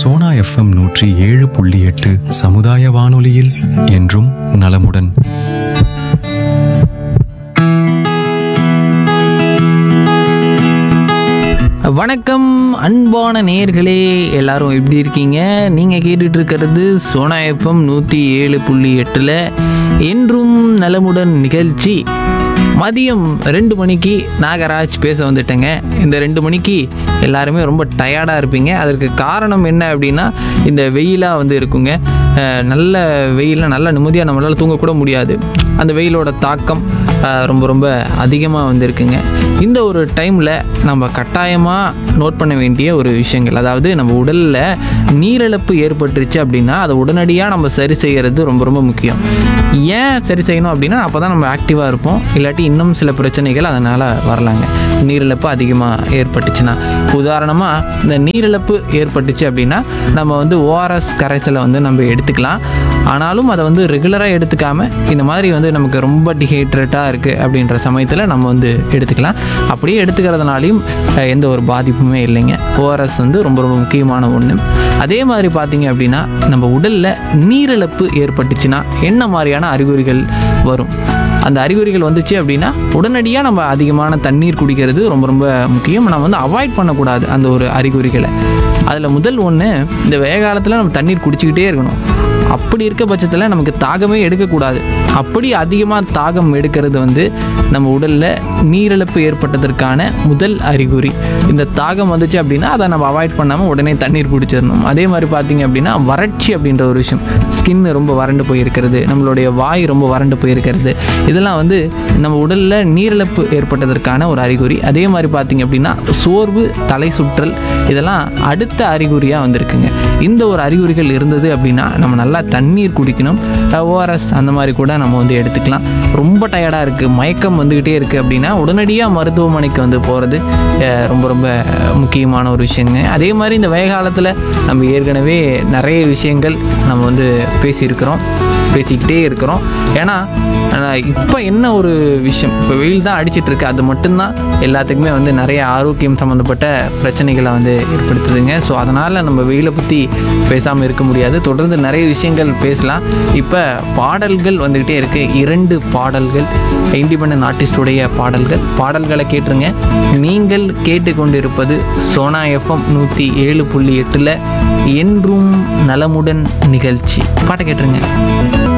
Sona FM நூற்றி ஏழு புள்ளி எட்டு சமுதாய வானொலியில் என்றும் நலமுடன் வணக்கம் அன்பான நேயர்களே எல்லாரும் எப்படி இருக்கீங்க நீங்கள் கேட்டுட்டு இருக்கிறது சோனா எஃப்எம் நூற்றி ஏழு புள்ளி எட்டில் என்றும் நலமுடன் நிகழ்ச்சி மதியம் ரெண்டு மணிக்கு நாகராஜ் பேச வந்துட்டேங்க இந்த ரெண்டு மணிக்கு எல்லாருமே ரொம்ப டயர்டாக இருப்பீங்க அதற்கு காரணம் என்ன அப்படின்னா இந்த வெயிலாக வந்து இருக்குங்க அஹ் நல்ல வெயிலில் நல்ல நிம்மதியாக நம்மளால் தூங்கக்கூட முடியாது அந்த வெயிலோட தாக்கம் அஹ் ரொம்ப ரொம்ப அதிகமாக வந்திருக்குங்க இந்த ஒரு டைமில் நம்ம கட்டாயமாக நோட் பண்ண வேண்டிய ஒரு விஷயங்கள் அதாவது நம்ம உடலில் நீரிழப்பு ஏற்பட்டுருச்சு அப்படின்னா அதை உடனடியாக நம்ம சரி செய்கிறது ரொம்ப ரொம்ப முக்கியம் ஏன் சரி செய்யணும் அப்படின்னா அப்போ தான் நம்ம ஆக்டிவாக இருப்போம் இல்லாட்டி இன்னும் சில பிரச்சனைகள் அதனால் வரலாங்க நீரிழப்பு அதிகமாக ஏற்பட்டுச்சுன்னா உதாரணமாக இந்த நீரிழப்பு ஏற்பட்டுச்சு அப்படின்னா நம்ம வந்து ஓஆர்எஸ் கரைசலை வந்து நம்ம எடுத்துக்கலாம் ஆனாலும் அதை வந்து ரெகுலராக எடுத்துக்காம இந்த மாதிரி வந்து நமக்கு ரொம்ப டிஹைட்ரேட்டாக இருக்குது அப்படின்ற சமயத்தில் நம்ம வந்து எடுத்துக்கலாம் அப்படியே எடுத்துக்கிறதுனாலையும் அஹ், எந்த ஒரு பாதிப்புமே இல்லைங்க ஓஆர்எஸ் வந்து ரொம்ப ரொம்ப முக்கியமான ஒன்று அதே மாதிரி பார்த்தீங்க அப்படின்னா நம்ம உடலில் நீரிழப்பு ஏற்பட்டுச்சுன்னா என்ன மாதிரியான அறிகுறிகள் வரும் அந்த அறிகுறிகள் வந்துச்சு அப்படின்னா உடனடியாக நம்ம அதிகமான தண்ணீர் குடிக்கிறது ரொம்ப ரொம்ப முக்கியம் நம்ம வந்து அவாய்ட் பண்ணக்கூடாது அந்த ஒரு அறிகுறிகளை அதில் முதல் ஒன்று இந்த வெய காலத்தில் நம்ம தண்ணீர் குடிச்சிக்கிட்டே இருக்கணும் அப்படி இருக்க பட்சத்தில் நமக்கு தாகமே எடுக்கக்கூடாது அப்படி அதிகமாக தாகம் எடுக்கிறது வந்து நம்ம உடலில் நீரிழப்பு ஏற்பட்டதற்கான முதல் அறிகுறி இந்த தாகம் வந்துச்சு அப்படின்னா அதை நம்ம அவாய்ட் பண்ணாமல் உடனே தண்ணீர் குடிச்சிடணும் அதே மாதிரி பார்த்தீங்க அப்படின்னா வறட்சி அப்படின்ற ஒரு விஷயம் ஸ்கின் ரொம்ப வறண்டு போயிருக்கிறது நம்மளுடைய வாய் ரொம்ப வறண்டு போயிருக்கிறது இதெல்லாம் வந்து நம்ம உடலில் நீரிழப்பு ஏற்பட்டதற்கான ஒரு அறிகுறி அதே மாதிரி பார்த்தீங்க அப்படின்னா சோர்வு தலை சுற்றல் இதெல்லாம் அடுத்த அறிகுறியாக வந்திருக்குங்க இந்த ஒரு அறிகுறிகள் இருந்தது அப்படின்னா நம்ம நல்லா தண்ணீர் குடிக்கணும் ஓஆர்எஸ் அந்த மாதிரி கூட நம்ம வந்து எடுத்துக்கலாம் ரொம்ப டயர்டாக இருக்குது மயக்கம் வந்துக்கிட்டே இருக்குது அப்படின்னா உடனடியாக மருத்துவமனைக்கு வந்து போகிறது ரொம்ப ரொம்ப முக்கியமான ஒரு விஷயங்க அதே மாதிரி இந்த வெய காலத்தில் நம்ம ஏற்கனவே நிறைய விஷயங்கள் நம்ம வந்து பேசியிருக்கிறோம் பேசிக்கிட்டே இருக்கிறோம் ஏன்னா இப்போ என்ன ஒரு விஷயம் இப்போ வெயில் தான் அடிச்சிட்டு இருக்கு அது மட்டும்தான் எல்லாத்துக்குமே வந்து நிறைய ஆரோக்கியம் சம்மந்தப்பட்ட பிரச்சனைகளை வந்து ஏற்படுத்துதுங்க ஸோ அதனால் நம்ம வெயிலை பற்றி பேசாமல் இருக்க முடியாது தொடர்ந்து நிறைய விஷயங்கள் பேசலாம் இப்போ பாடல்கள் வந்துக்கிட்டே இருக்கு இரண்டு பாடல்கள் இண்டிபெண்ட் ஆர்டிஸ்டுடைய பாடல்கள் பாடல்களை கேட்டுருங்க நீங்கள் கேட்டுக்கொண்டிருப்பது சோனா எஃப்எம் நூற்றி ஏழு புள்ளி எட்டில் என்றும் நலமுடன் நிகழ்ச்சி பாட்டை கேட்டுருங்க